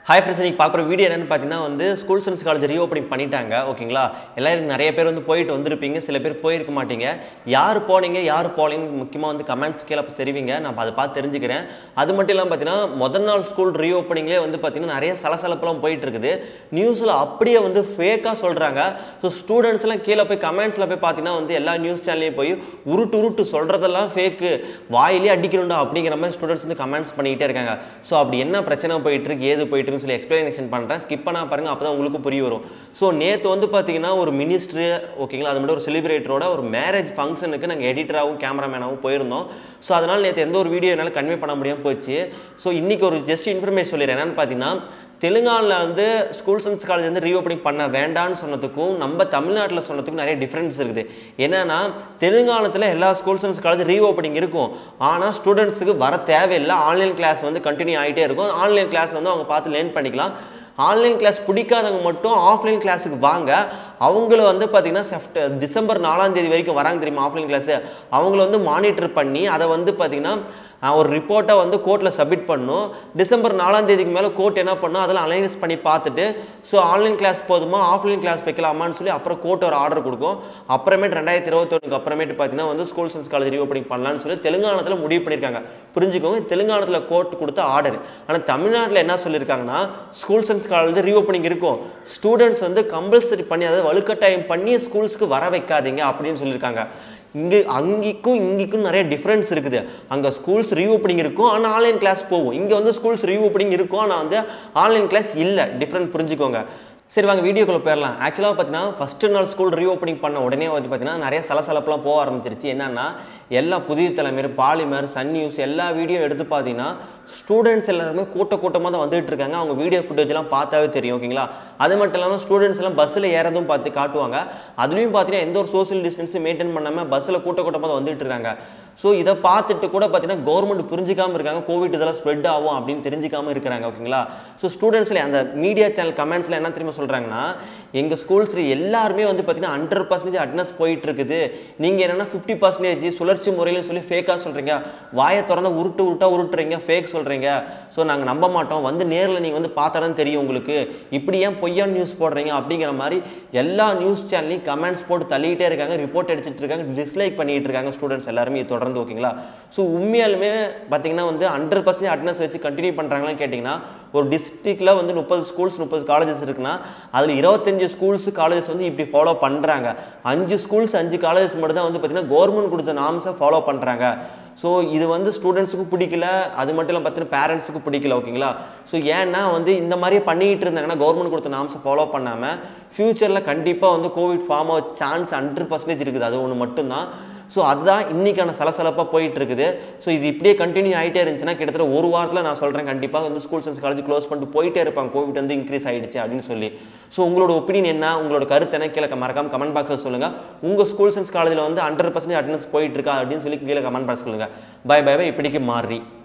hi friends நீங்கள் பார்க்குற video என்னென்னு பார்த்தீங்கன்னா வந்து ஸ்கூல் சயின்ஸ் காலேஜ் ரீஓப்பனிங் பண்ணிட்டாங்க ஓகேங்களா எல்லாரும் நிறைய பேர் வந்து போயிட்டு வந்திருப்பீங்க சில பேர் போயிருக்க மாட்டீங்க யார் போனீங்க யார் போனீங்கன்னு முக்கியமாக வந்து கமெண்ட்ஸ் கீழே தெரிவிங்க நான் அதை பார்த்து தெரிஞ்சுக்கிறேன் அது மட்டும் இல்லாமல் பார்த்தீங்கன்னா முதல் நாள் ஸ்கூல் ரீஓப்பனிங்லேயே வந்து பார்த்தீங்கன்னா நிறைய சலசலப்பெல்லாம் போயிட்டு இருக்குது நியூஸில் அப்படியே வந்து ஃபேக்காக சொல்கிறாங்க ஸோ ஸ்டூடெண்ட்ஸ்லாம் கீழே போய் கமெண்ட்ஸில் போய் பார்த்தீங்கன்னா வந்து எல்லா நியூஸ் சேனல்லையும் போய் உருட்டு உருட்டு சொல்கிறதெல்லாம் ஃபேக்கு வாயிலே அடிக்கணும்டா அப்படிங்கிற மாதிரி ஸ்டூடெண்ட்ஸ் வந்து கமெண்ட்ஸ் பண்ணிக்கிட்டே இருக்காங்க ஸோ அப்படி என்ன பிரச்சனை போயிட்டு இருக்கு ஏது போயிட்டு இருக்குன்னு சொல்லி எக்ஸ்பிளனேஷன் பண்ணுறேன் ஸ்கிப் பண்ணா பாருங்க அப்போ தான் உங்களுக்கு புரிய வரும் ஸோ நேற்று வந்து பார்த்தீங்கன்னா ஒரு மினிஸ்ட்ரி ஓகேங்களா அது மட்டும் ஒரு செலிப்ரேட்டரோட ஒரு மேரேஜ் ஃபங்க்ஷனுக்கு நாங்கள் எடிட்டராகவும் கேமராமேனாகவும் போயிருந்தோம் ஸோ அதனால் நேற்று எந்த ஒரு வீடியோ என்னால் கன்வே பண்ண முடியாமல் போச்சு ஸோ இன்றைக்கி ஒரு ஜஸ்ட் இன்ஃபர்மேஷன் சொல்லிடுறேன் என்னென்னு பார்த்தீங்கன்னா தெலுங்கானாவில் வந்து ஸ்கூல் சயின்ஸ் காலேஜ் வந்து ரீஓப்பனிங் பண்ண வேண்டாம்னு சொன்னதுக்கும் நம்ம தமிழ்நாட்டில் சொன்னதுக்கும் நிறைய டிஃப்ரென்ஸ் இருக்குது என்னன்னா தெலுங்கானத்தில் எல்லா ஸ்கூல் சயின்ஸ் காலேஜ் ரீஓப்பனிங் இருக்கும் ஆனால் ஸ்டூடெண்ட்ஸுக்கு வர தேவையில்லை ஆன்லைன் கிளாஸ் வந்து கண்டினியூ ஆகிட்டே இருக்கும் ஆன்லைன் கிளாஸ் வந்து அவங்க பார்த்து லேர்ன் பண்ணிக்கலாம் ஆன்லைன் கிளாஸ் பிடிக்காதவங்க மட்டும் ஆஃப்லைன் கிளாஸுக்கு வாங்க அவங்கள வந்து பார்த்தீங்கன்னா செப்ட் டிசம்பர் நாலாம் தேதி வரைக்கும் வராங்க தெரியுமா ஆஃப்லைன் கிளாஸு அவங்கள வந்து மானிட்டர் பண்ணி அதை வந்து பார்த்தீங்கன்னா ஆஹ் ஒரு ரிப்போர்ட்டை வந்து கோர்ட்டில் சப்மிட் பண்ணும் டிசம்பர் நாலாம் தேதிக்கு மேலே கோர்ட் என்ன பண்ணும் அதெல்லாம் அலைனஸ் பண்ணி பார்த்துட்டு ஸோ ஆன்லைன் கிளாஸ் போதுமா ஆஃப்லைன் கிளாஸ் வைக்கலாமான்னு சொல்லி அப்புறம் கோர்ட் ஒரு ஆர்டர் கொடுக்கும் அப்புறமேட்டு ரெண்டாயிரத்தி இருபத்தொன்னுக்கு அப்புறமேட்டு பார்த்தீங்கன்னா வந்து ஸ்கூல் சயின்ஸ் காலேஜ் ரீஓப்பனிங் பண்ணலாம்னு சொல்லி தெலுங்கானத்தில் முடிவு பண்ணியிருக்காங்க புரிஞ்சுக்கோங்க தெலுங்கானத்தில் கோர்ட் கொடுத்த ஆர்டர் ஆனால் தமிழ்நாட்டில் என்ன சொல்லியிருக்காங்கன்னா ஸ்கூல் சயின்ஸ் காலேஜ் ரீஓப்பனிங் இருக்கும் ஸ்டூடெண்ட்ஸ் வந்து கம்பல்சரி பண்ணி அதாவது வலுக்கட்டாயம் பண்ணி ஸ்கூல்ஸ்க்கு வர வைக்காதீங்க அப்படின்னு சொல்லியிருக்காங்க இங்கே அங்கிக்கும் இங்கிக்கும் நிறைய டிஃப்ரென்ஸ் இருக்குது அங்கே ஸ்கூல்ஸ் ரீஓப்பனிங் இருக்கும் ஆனால் ஆன்லைன் கிளாஸ் போகும் இங்கே வந்து ஸ்கூல்ஸ் ரீஓப்பனிங் இருக்கும் ஆனால் வந்து ஆன்லைன் கிளாஸ் இல்லை டிஃப்ரெண்ட் புரிஞ்சுக்கோங்க சரி வாங்க வீடியோக்குள்ள போயிடலாம் ஆக்சுவலாக பார்த்தீங்கன்னா ஃபஸ்ட்டு நாள் ஸ்கூல் ரீஓப்பனிங் பண்ண உடனே வந்து பார்த்தீங்கன்னா நிறைய சலசலப்பெல்லாம் போக ஆரம்பிச்சிருச்சு என்னன்னா எல்லா புதிய தலைமையர் பாலிமர் சன் நியூஸ் எல்லா வீடியோ எடுத்து பார்த்தீங்கன்னா ஸ்டூடெண்ட்ஸ் எல்லாருமே கூட்ட கூட்டமாக தான் வந்துட்டு இருக்காங்க அவங்க வீடியோ ஃபுட்டேஜ்லாம் பார்த்தாவே தெரியும் ஓகேங்களா அது மட்டும் இல்லாமல் ஸ்டூடெண்ட்ஸ் எல்லாம் பஸ்ஸில் ஏறதும் பார்த்து காட்டுவாங்க அதுலேயும் பார்த்தீங்கன்னா எந்த ஒரு சோஷியல் டிஸ்டன்ஸும் மெயின்டைன் பண்ணாமல் பஸ்ஸில் கூட்ட கூட்டமாக தான் வந்துட்டு இருக்காங்க ஸோ இதை பார்த்துட்டு கூட பார்த்தீங்கன்னா கவர்மெண்ட் புரிஞ்சிக்காமல் இருக்காங்க கோவிட் இதெல்லாம் ஸ்ப்ரெட் ஆகும் அப்படின்னு தெரிஞ்சிக்காமல் இருக்கிறாங்க ஓகேங்களா ஸோ ஸ்டூடெண்ட்ஸில் அந்த மீடியா சேனல் கமெண்ட்ஸில் என்ன தெரியுமா சொல்கிறாங்கன்னா எங்கள் ஸ்கூல்ஸில் எல்லாருமே வந்து பார்த்தீங்கன்னா ஹண்ட்ரட் பர்சன்டேஜ் அட்டனன்ஸ் போயிட்டு இருக்குது நீங்கள் என்னென்னா ஃபிஃப்டி பர்சன்டேஜ் சுழற்சி முறையில்னு சொல்லி ஃபேக்காக சொல்கிறீங்க வாயை திறந்த உருட்டு உருட்டா உருட்டுறீங்க ஃபேக் சொல்கிறீங்க ஸோ நாங்கள் நம்ப மாட்டோம் வந்து நேரில் நீங்கள் வந்து பார்த்தா தான் தெரியும் உங்களுக்கு இப்படி ஏன் பொய்யான நியூஸ் போடுறீங்க அப்படிங்கிற மாதிரி எல்லா நியூஸ் சேனல்லையும் கமெண்ட்ஸ் போட்டு தள்ளிக்கிட்டே இருக்காங்க ரிப்போர்ட் அடிச்சிட்டு இருக்காங்க டிஸ்லைக் பண்ணிட்டு இருக்காங்க ஸ்டூடெண்ட்ஸ் எல்லாருமே இது தொடர்ந்து ஓகேங்களா ஸோ உண்மையாலுமே பார்த்தீங்கன்னா வந்து ஹண்ட்ரட் பர்சன்டேஜ் அட்டனன்ஸ் வச்சு கண்டினியூ பண்ணுறாங்களான்னு கேட்டிங்கன்னா ஒரு டிஸ்ட்ரிக்டில் வந்து முப்பது ஸ்கூல்ஸ் முப்பது காலேஜஸ் இருக்குன்னா அதில் இருபத்தஞ்சு ஸ்கூல்ஸ் காலேஜஸ் வந்து இப்படி ஃபாலோ பண்ணுறாங்க அஞ்சு ஸ்கூல்ஸ் அஞ்சு காலேஜஸ் மட்டும் தான் வந்து பார்த்தீங்கன்னா கவர்மெண்ட் கொடுத்த நாம்ஸை ஃபாலோ பண்ணுறாங்க ஸோ இது வந்து ஸ்டூடெண்ட்ஸுக்கும் பிடிக்கல அது மட்டும் இல்லாமல் பார்த்தீங்கன்னா பேரண்ட்ஸுக்கும் பிடிக்கல ஓகேங்களா ஸோ ஏன்னா வந்து இந்த மாதிரியே பண்ணிக்கிட்டு இருந்தாங்கன்னா கவர்மெண்ட் கொடுத்த நாம்ஸை ஃபாலோ பண்ணாமல் ஃப்யூச்சரில் கண்டிப்பாக வந்து கோவிட் ஃபார்ம் ஆக சான்ஸ் ஹண்ட்ரட் பர்சன்டேஜ் இருக்குது அது ஒன்று மட்டும்தான் ஸோ அதுதான் இன்றைக்கான சலசலப்பாக போயிட்டு இருக்குது ஸோ இது இப்படியே கண்டினியூ ஆகிட்டே இருந்துச்சுன்னா கிட்டத்தட்ட ஒரு வாரத்தில் நான் சொல்கிறேன் கண்டிப்பாக வந்து ஸ்கூல் சயின்ஸ் காலேஜ் க்ளோஸ் பண்ணிட்டு போயிட்டே இருப்பாங்க கோவிட் வந்து இன்க்ரீஸ் ஆகிடுச்சு அப்படின்னு சொல்லி ஸோ உங்களோட ஒப்பீனியன் என்ன உங்களோட கருத்து என்ன கீழே மறக்காம கமெண்ட் பாக்ஸில் சொல்லுங்கள் உங்கள் ஸ்கூல் சயின்ஸ் காலேஜில் வந்து ஹண்ட்ரட் பர்சன்டேஜ் அட்டன்ஸ் போயிட்டு இருக்கா அப்படின்னு சொல்லி கீழே கமெண்ட் பாக்ஸ் சொல்லுங்கள் பை பை பை இப்படிக்கு மாறி